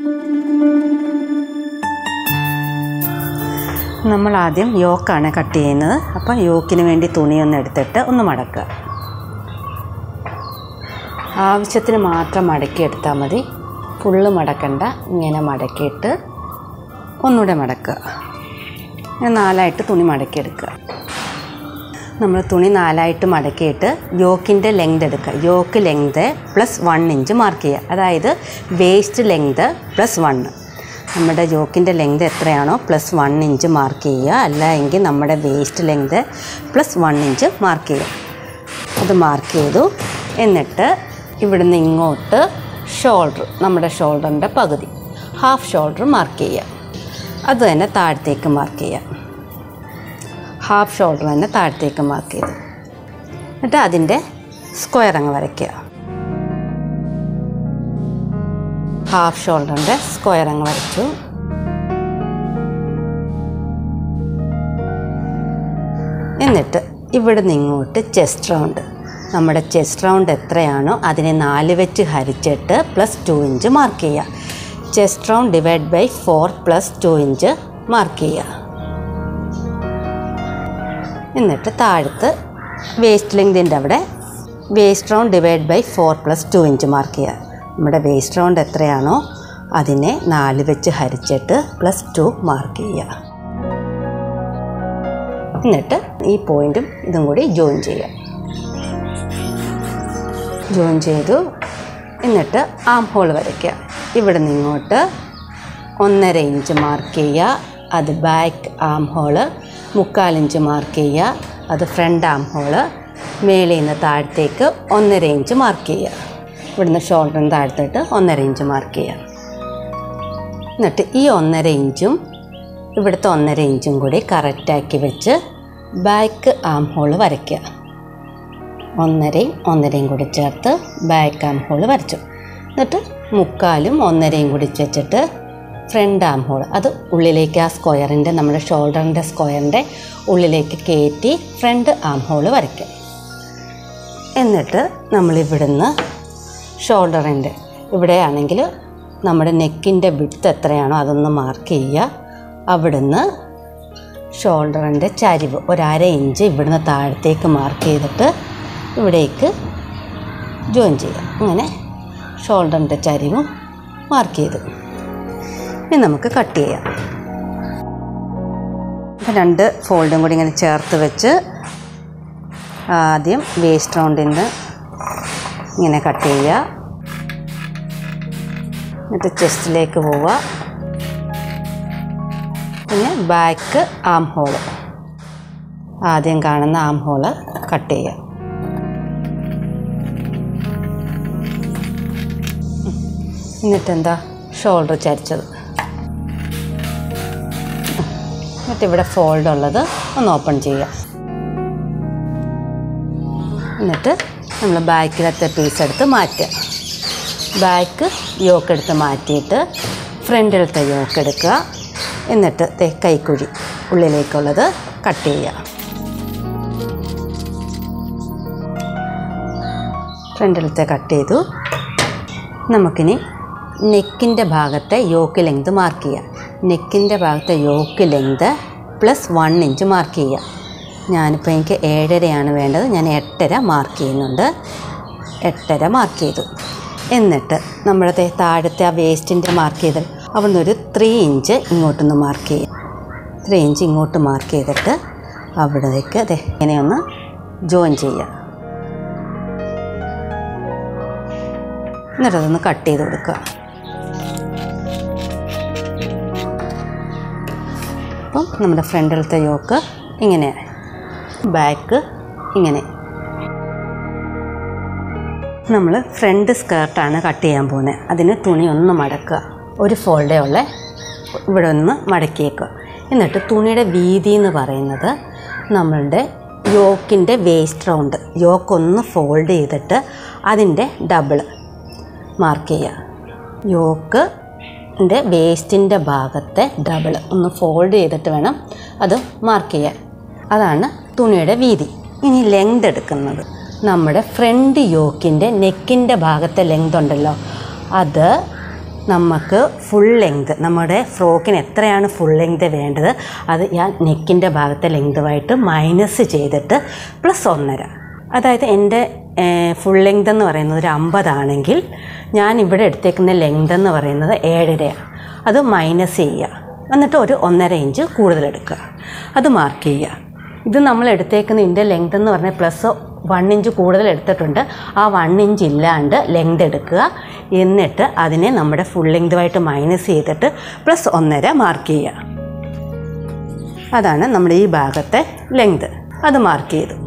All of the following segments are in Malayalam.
നമ്മൾ ആദ്യം യോക്കാണ് കട്ട് ചെയ്യുന്നത് അപ്പോൾ യോക്കിന് വേണ്ടി തുണിയൊന്ന് എടുത്തിട്ട് ഒന്ന് മടക്കുക ആവശ്യത്തിന് മാത്രം മടക്കി എടുത്താൽ മതി ഫുള്ള് മടക്കണ്ട ഇങ്ങനെ മടക്കിയിട്ട് ഒന്നുകൂടെ മടക്കുക ഇങ്ങനെ നാലായിട്ട് തുണി മടക്കിയെടുക്കുക നമ്മൾ തുണി നാലായിട്ട് മടക്കിയിട്ട് യോക്കിൻ്റെ ലെങ്ത് എടുക്കുക yoke length plus one inch mark ചെയ്യുക അതായത് വേസ്റ്റ് ലെങ്ത് പ്ലസ് വണ്ണ് നമ്മുടെ യോക്കിൻ്റെ ലെങ്ത് എത്രയാണോ പ്ലസ് വൺ ഇഞ്ച് മാർക്ക് ചെയ്യുക അല്ല എങ്കിൽ നമ്മുടെ waist length plus one inch mark ചെയ്യുക അത് മാർക്ക് ചെയ്തു എന്നിട്ട് ഇവിടുന്ന് ഇങ്ങോട്ട് ഷോൾഡർ നമ്മുടെ ഷോൾഡറിൻ്റെ പകുതി ഹാഫ് ഷോൾഡർ മാർക്ക് ചെയ്യുക അത് തന്നെ താഴത്തേക്ക് മാർക്ക് ചെയ്യുക ഹാഫ് ഷോൾഡർ തന്നെ താഴത്തേക്ക് മാർക്ക് ചെയ്തു എന്നിട്ട് അതിൻ്റെ സ്ക്വയർ അങ്ങ് വരയ്ക്കുക ഹാഫ് ഷോൾഡറിൻ്റെ സ്ക്വയർ അങ്ങ് വരച്ചു എന്നിട്ട് ഇവിടുന്ന് ഇങ്ങോട്ട് ചെസ്റ്റ് റൗണ്ട് നമ്മുടെ ചെസ്റ്റ് റൗണ്ട് എത്രയാണോ അതിനെ നാല് വെച്ച് ഹരിച്ചിട്ട് പ്ലസ് ടു ഇഞ്ച് മാർക്ക് ചെയ്യുക chest round divide by four plus two inch mark ചെയ്യുക എന്നിട്ട് താഴത്ത് വേസ്റ്റ് ലെങ്തിൻ്റെ അവിടെ waist round divide by four plus two inch mark ചെയ്യുക നമ്മുടെ വേസ്റ്റ് റൗണ്ട് എത്രയാണോ അതിനെ നാല് വെച്ച് ഹരിച്ചിട്ട് പ്ലസ് ടു മാർക്ക് ചെയ്യുക എന്നിട്ട് ഈ പോയിന്റും ഇതും കൂടി ജോയിൻ ചെയ്യുക ജോയിൻ ചെയ്തു എന്നിട്ട് ആം ഹോൾ വരയ്ക്കുക ഇവിടെ നിങ്ങോട്ട് ഒന്നര ഇഞ്ച് മാർക്ക് ചെയ്യുക അത് ബാക്ക് ആം ഹോള് മുക്കാലിഞ്ച് മാർക്ക് ചെയ്യുക അത് ഫ്രണ്ട് ആം ഹോള് മേളിൽ നിന്ന് താഴത്തേക്ക് ഒന്നര ഇഞ്ച് മാർക്ക് ചെയ്യുക ഇവിടുന്ന് ഷോൾഡറിന് താഴത്തോട്ട് ഒന്നര ഇഞ്ച് മാർക്ക് ചെയ്യുക എന്നിട്ട് ഈ ഒന്നര ഇഞ്ചും ഇവിടുത്തെ ഒന്നര ഇഞ്ചും കൂടി കറക്റ്റാക്കി വെച്ച് ബാക്ക് ആം ഹോള് വരയ്ക്കുക ഒന്നരയും ഒന്നരയും കൂടി ചേർത്ത് ബാക്ക് ആം ഹോള് വരച്ചു എന്നിട്ട് മുക്കാലും ഒന്നരയും കൂടി വെച്ചിട്ട് ഫ്രണ്ട് ആം ഹോൾ അത് ഉള്ളിലേക്ക് ആ സ്ക്വയറിൻ്റെ നമ്മുടെ ഷോൾഡറിൻ്റെ സ്ക്വയറിൻ്റെ ഉള്ളിലേക്ക് കയറ്റി ഫ്രണ്ട് ആം ഹോൾ വരയ്ക്കുക എന്നിട്ട് നമ്മളിവിടുന്ന് ഷോൾഡറിൻ്റെ ഇവിടെയാണെങ്കിൽ നമ്മുടെ നെക്കിൻ്റെ വിട്ത് എത്രയാണോ അതൊന്ന് മാർക്ക് ചെയ്യുക അവിടുന്ന് ഷോൾഡറിൻ്റെ ചരിവ് ഒരര ഇഞ്ച് ഇവിടുന്ന് താഴത്തേക്ക് മാർക്ക് ചെയ്തിട്ട് ഇവിടേക്ക് ജോയിൻ ചെയ്യുക അങ്ങനെ ഷോൾഡറിൻ്റെ ചരിവും മാർക്ക് ചെയ്തു ഇനി നമുക്ക് കട്ട് ചെയ്യാം അപ്പം രണ്ട് ഫോൾഡും കൂടി ഇങ്ങനെ ചേർത്ത് വെച്ച് ആദ്യം വേസ്റ്റ് റൗണ്ടിൽ നിന്ന് ഇങ്ങനെ കട്ട് ചെയ്യുക എന്നിട്ട് ചെസ്റ്റിലേക്ക് പോവുക പിന്നെ ബാക്ക് ആം ഹോള് ആദ്യം കാണുന്ന ആം ഹോള് കട്ട് ചെയ്യുക എന്നിട്ട് എന്താ ഷോൾഡർ ചരിച്ചത് എന്നിട്ട് ഇവിടെ ഫോൾഡ് ഉള്ളത് ഒന്ന് ഓപ്പൺ ചെയ്യുക എന്നിട്ട് നമ്മൾ ബാക്കിലത്തെ പീസ് എടുത്ത് മാറ്റുക ബാക്ക് യോക്ക് എടുത്ത് മാറ്റിയിട്ട് ഫ്രണ്ടിലത്തെ യോക്ക് എടുക്കുക എന്നിട്ട് ദേ കൈക്കുഴി ഉള്ളിലേക്കുള്ളത് കട്ട് ചെയ്യുക ഫ്രണ്ടിലത്തെ കട്ട് ചെയ്തു നമുക്കിനി നെക്കിൻ്റെ ഭാഗത്തെ യോക്ക് ലെങ്ത് മാർക്ക് ചെയ്യുക നെക്കിൻ്റെ ഭാഗത്തെ yoke length plus one inch mark ചെയ്യുക ഞാനിപ്പോൾ എനിക്ക് ഏഴരയാണ് വേണ്ടത് ഞാൻ എട്ടര മാർക്ക് ചെയ്യുന്നുണ്ട് എട്ടര മാർക്ക് ചെയ്തു എന്നിട്ട് നമ്മുടെ താഴത്തെ ആ വേസ്റ്റിൻ്റെ മാർക്ക് ചെയ്ത് അവിടുന്ന് ഒരു ത്രീ ഇഞ്ച് ഇങ്ങോട്ടൊന്ന് മാർക്ക് ചെയ്യും ത്രീ ഇഞ്ച് ഇങ്ങോട്ട് മാർക്ക് ചെയ്തിട്ട് അവിടേക്ക് അതെ ഇങ്ങനെയൊന്ന് ജോയിൻ ചെയ്യുക എന്നിട്ട് അതൊന്ന് കട്ട് ചെയ്ത് കൊടുക്കുക അപ്പം നമ്മുടെ ഫ്രണ്ടിലത്തെ യോക്ക് ഇങ്ങനെ ബാക്ക് ഇങ്ങനെ നമ്മൾ ഫ്രണ്ട് സ്കേർട്ടാണ് കട്ട് ചെയ്യാൻ പോകുന്നത് അതിന് തുണി ഒന്ന് മടക്കുക ഒരു ഫോൾഡേ ഉള്ള ഇവിടെ ഒന്ന് മടക്കിയേക്കുക എന്നിട്ട് തുണിയുടെ വീതി എന്ന് പറയുന്നത് നമ്മളുടെ യോക്കിൻ്റെ വേസ്റ്റ് റൗണ്ട് യോക്ക് ഒന്ന് ഫോൾഡ് ചെയ്തിട്ട് അതിൻ്റെ ഡബിൾ മാർക്ക് ചെയ്യുക യോക്ക് ൻ്റെ വേസ്റ്റിൻ്റെ ഭാഗത്തെ ഡബിൾ ഒന്ന് ഫോൾഡ് ചെയ്തിട്ട് വേണം അത് മാർക്ക് ചെയ്യാൻ അതാണ് തുണിയുടെ വീതി ഇനി ലെങ്ത് എടുക്കുന്നത് നമ്മുടെ ഫ്രണ്ട് യോക്കിൻ്റെ നെക്കിൻ്റെ ഭാഗത്തെ ലെങ്ത് ഉണ്ടല്ലോ അത് നമുക്ക് ഫുൾ ലെങ്ത് നമ്മുടെ ഫ്രോക്കിന് എത്രയാണ് ഫുൾ ലെങ്ത് വേണ്ടത് അത് ഞാൻ നെക്കിൻ്റെ ഭാഗത്തെ ലെങ്തുമായിട്ട് മൈനസ് ചെയ്തിട്ട് പ്ലസ് ഒന്നര അതായത് എൻ്റെ ഫുൾ ലെങ്ത് എന്ന് പറയുന്നത് ഒരു അമ്പതാണെങ്കിൽ ഞാൻ ഇവിടെ എടുത്തേക്കുന്ന ലെങ്ത് എന്ന് പറയുന്നത് ഏഴരയാണ് അത് മൈനസ് ചെയ്യുക എന്നിട്ട് ഒരു ഒന്നര ഇഞ്ച് കൂടുതൽ എടുക്കുക അത് മാർക്ക് ചെയ്യുക ഇത് നമ്മൾ എടുത്തേക്കുന്ന ഇതിൻ്റെ ലെങ്ത് എന്ന് പറഞ്ഞാൽ പ്ലസ് വൺ ഇഞ്ച് കൂടുതൽ എടുത്തിട്ടുണ്ട് ആ വൺ ഇഞ്ച് ഇല്ലാണ്ട് ലെങ്ത് എടുക്കുക എന്നിട്ട് അതിനെ നമ്മുടെ ഫുൾ ലെങ്തുമായിട്ട് മൈനസ് ചെയ്തിട്ട് പ്ലസ് ഒന്നര മാർക്ക് ചെയ്യുക അതാണ് നമ്മുടെ ഈ ഭാഗത്തെ ലെങ്ത് അത് മാർക്ക് ചെയ്തു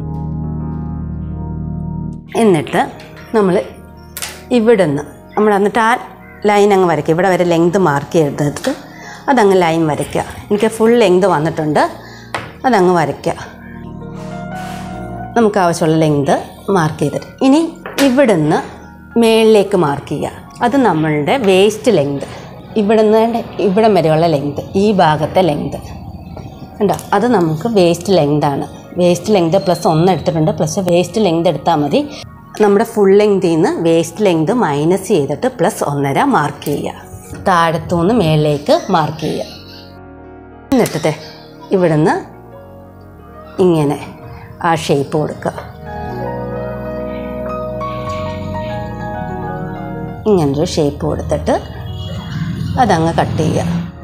എന്നിട്ട് നമ്മൾ ഇവിടുന്ന് നമ്മൾ എന്നിട്ട് ആ ലൈൻ അങ്ങ് വരയ്ക്കുക ഇവിടെ വരെ ലെങ്ത് മാർക്ക് ചെയ്തെടുത്ത് അതങ്ങ് ലൈൻ വരയ്ക്കുക എനിക്ക് ഫുൾ ലെങ്ത് വന്നിട്ടുണ്ട് അതങ്ങ് വരയ്ക്കുക നമുക്ക് ആവശ്യമുള്ള ലെങ്ത് മാർക്ക് ചെയ്തിട്ട് ഇനി ഇവിടുന്ന് മേളിലേക്ക് മാർക്ക് ചെയ്യുക അത് നമ്മളുടെ വേസ്റ്റ് ലെങ്ത് ഇവിടുന്ന് ഇവിടം വരെയുള്ള ലെങ്ത് ഈ ഭാഗത്തെ ലെങ്ത് ഉണ്ടോ അത് നമുക്ക് വേസ്റ്റ് ലെങ്താണ് വേസ്റ്റ് ലെങ്ത് പ്ലസ് ഒന്ന് എടുത്തിട്ടുണ്ട് പ്ലസ് വേസ്റ്റ് ലെങ്ത് എടുത്താൽ മതി നമ്മുടെ ഫുൾ ലെങ്തിൽ നിന്ന് വേസ്റ്റ് ലെങ്ത് മൈനസ് ചെയ്തിട്ട് പ്ലസ് ഒന്നര മാർക്ക് ചെയ്യുക താഴത്തുനിന്ന് മേളിലേക്ക് മാർക്ക് ചെയ്യുക എന്നിട്ടത്തെ ഇവിടുന്ന് ഇങ്ങനെ ആ ഷേപ്പ് കൊടുക്കുക ഇങ്ങനൊരു ഷേപ്പ് കൊടുത്തിട്ട് അതങ്ങ് കട്ട് ചെയ്യുക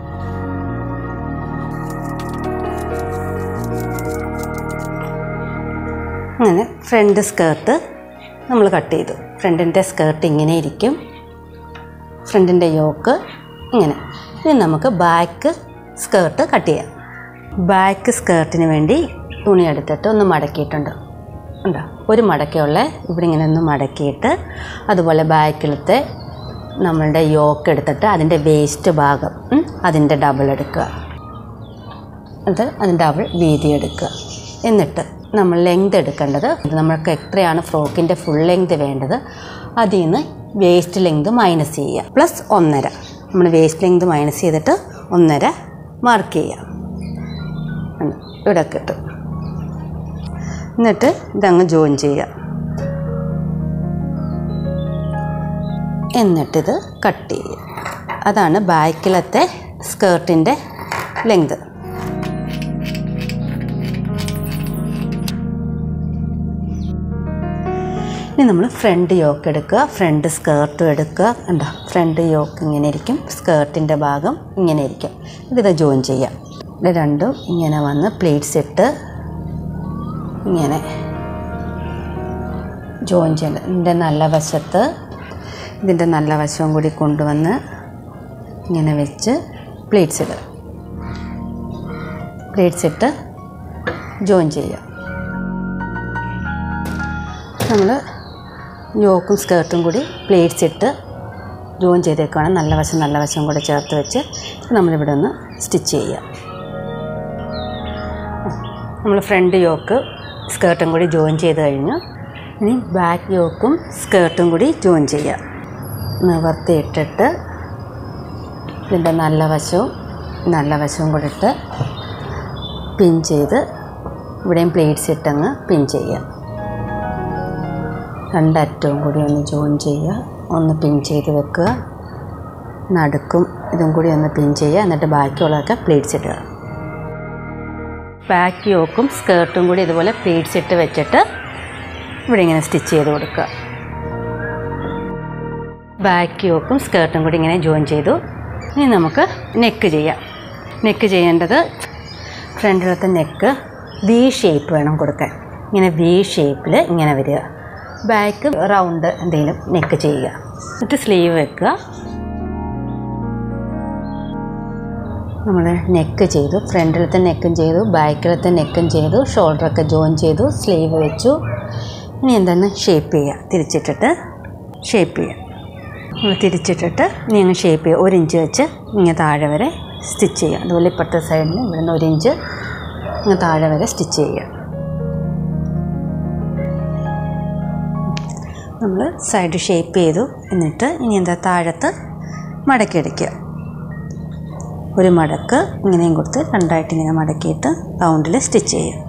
അങ്ങനെ ഫ്രണ്ട് സ്കേർട്ട് നമ്മൾ കട്ട് ചെയ്തു ഫ്രണ്ടിൻ്റെ സ്കേർട്ട് ഇങ്ങനെ ഇരിക്കും ഫ്രണ്ടിൻ്റെ യോക്ക് ഇങ്ങനെ ഇനി നമുക്ക് ബാക്ക് സ്കേർട്ട് കട്ട് ചെയ്യാം ബാക്ക് സ്കേർട്ടിന് വേണ്ടി തുണി എടുത്തിട്ട് ഒന്ന് മടക്കിയിട്ടുണ്ട് ഉണ്ടോ ഒരു മടക്കയുള്ള ഇവിടെ ഇങ്ങനെ ഒന്ന് മടക്കിയിട്ട് അതുപോലെ ബാക്കിലത്തെ നമ്മളുടെ യോക്ക് എടുത്തിട്ട് അതിൻ്റെ വേസ്റ്റ് ഭാഗം ഉം, അതിൻ്റെ ഡബിൾ എടുക്കുക അത് അതിൻ്റെ ഡബിൾ വീതി എടുക്കുക എന്നിട്ട് നമ്മൾ ലെങ്ത് എടുക്കേണ്ടത് ഇത് നമ്മൾക്ക് എത്രയാണ് ഫ്രോക്കിൻ്റെ ഫുൾ ലെങ്ത് വേണ്ടത് അതിൽ നിന്ന് വേസ്റ്റ് ലെങ്ത് മൈനസ് ചെയ്യുക പ്ലസ് ഒന്നര നമ്മൾ വേസ്റ്റ് ലെങ്ത് മൈനസ് ചെയ്തിട്ട് ഒന്നര മാർക്ക് ചെയ്യുക ഉണ്ട്. ഇവിടെ കിട്ടും എന്നിട്ട് ഇതങ്ങ് ജോയിൻ ചെയ്യുക എന്നിട്ടിത് കട്ട് ചെയ്യുക അതാണ് ബാക്കിലത്തെ സ്കേർട്ടിൻ്റെ ലെങ്ത് ഇനി നമ്മൾ ഫ്രണ്ട് യോക്ക് എടുക്കുക ഫ്രണ്ട് സ്കേർട്ടും എടുക്കുക ഉണ്ടോ ഫ്രണ്ട് യോക്ക് ഇങ്ങനെ ഇരിക്കും സ്കേർട്ടിൻ്റെ ഭാഗം ഇങ്ങനെ ഇരിക്കും ഇതിത് ജോയിൻ ചെയ്യാം ഇത് രണ്ടും ഇങ്ങനെ വന്ന് പ്ലേറ്റ്സ് ഇട്ട് ഇങ്ങനെ ജോയിൻ ചെയ്യേണ്ടത് ഇതിൻ്റെ നല്ല വശത്ത് ഇതിൻ്റെ നല്ല വശവും കൂടി കൊണ്ടുവന്ന് ഇങ്ങനെ വെച്ച് പ്ലേറ്റ്സ് ഇടുക പ്ലേറ്റ്സ് ഇട്ട് ജോയിൻ ചെയ്യുക നമ്മൾ യോക്കും സ്കേർട്ടും കൂടി പ്ലേറ്റ്സ് ഇട്ട് ജോയിൻ ചെയ്തേക്കുവാണ് നല്ല വശം നല്ല വശം കൂടെ ചേർത്ത് വെച്ച് നമ്മളിവിടെ ഒന്ന് സ്റ്റിച്ച് ചെയ്യുക നമ്മൾ ഫ്രണ്ട് യോക്ക് സ്കേർട്ടും കൂടി ജോയിൻ ചെയ്ത് കഴിഞ്ഞു ഇനി ബാക്ക് യോക്കും സ്കേർട്ടും കൂടി ജോയിൻ ചെയ്യുക നിവർത്തിയിട്ടിട്ട് ഇതിൻ്റെ നല്ല വശവും നല്ല വശവും കൂടി ഇട്ട് പിൻ ചെയ്ത് ഇവിടെയും പ്ലേറ്റ്സ് ഇട്ടങ്ങ് പിൻ ചെയ്യുക രണ്ടറ്റവും കൂടി ഒന്ന് ജോയിൻ ചെയ്യുക ഒന്ന് പിൻ ചെയ്ത് വെക്കുക നടുക്കും ഇതും കൂടി ഒന്ന് പിൻ ചെയ്യുക എന്നിട്ട് ബാക്കിയുള്ളതൊക്കെ പ്ലേറ്റ്സ് ഇടുക ബാക്ക് യോക്കും സ്കേർട്ടും കൂടി ഇതുപോലെ പ്ലേറ്റ്സ് ഇട്ട് വെച്ചിട്ട് ഇവിടെ ഇങ്ങനെ സ്റ്റിച്ച് ചെയ്ത് കൊടുക്കുക ബാക്ക് യോക്കും സ്കേർട്ടും കൂടി ഇങ്ങനെ ജോയിൻ ചെയ്തു ഇനി നമുക്ക് നെക്ക് ചെയ്യാം നെക്ക് ചെയ്യേണ്ടത് ഫ്രണ്ടിലത്തെ നെക്ക് വി ഷേപ്പ് വേണം കൊടുക്കാൻ ഇങ്ങനെ വി ഷേപ്പിൽ ഇങ്ങനെ വരിക ബാക്ക് റൗണ്ട് എന്തെങ്കിലും നെക്ക് ചെയ്യുക എന്നിട്ട് സ്ലീവ് വെക്കുക നമ്മൾ നെക്ക് ചെയ്തു ഫ്രണ്ടിലത്തെ നെക്കും ചെയ്തു ബാക്കിലത്തെ നെക്കും ചെയ്തു ഷോൾഡറൊക്കെ ജോയിൻ ചെയ്തു സ്ലീവ് വെച്ചു ഇനി എന്താണ് ഷേപ്പ് ചെയ്യുക തിരിച്ചിട്ടിട്ട് ഷേപ്പ് ചെയ്യുക നമ്മൾ തിരിച്ചിട്ടിട്ട് ഇനി അങ്ങ് ഷേപ്പ് ചെയ്യുക ഒരു ഇഞ്ച് വെച്ച് ഇങ്ങനെ താഴെ വരെ സ്റ്റിച്ച് ചെയ്യുക അതുപോലെ ഇപ്പുറത്തെ സൈഡിൽ ഇവിടുന്ന് ഒരു ഇഞ്ച് ഇങ്ങനെ താഴെ വരെ സ്റ്റിച്ച് ചെയ്യുക നമ്മൾ സൈഡ് ഷേപ്പ് ചെയ്തു എന്നിട്ട് ഇനി എന്താ താഴത്ത് മടക്കിയടിക്കുക ഒരു മടക്ക് ഇങ്ങനെയും കൊടുത്ത് രണ്ടായിട്ട് ഇങ്ങനെ മടക്കിയിട്ട് റൗണ്ടിൽ സ്റ്റിച്ച് ചെയ്യുക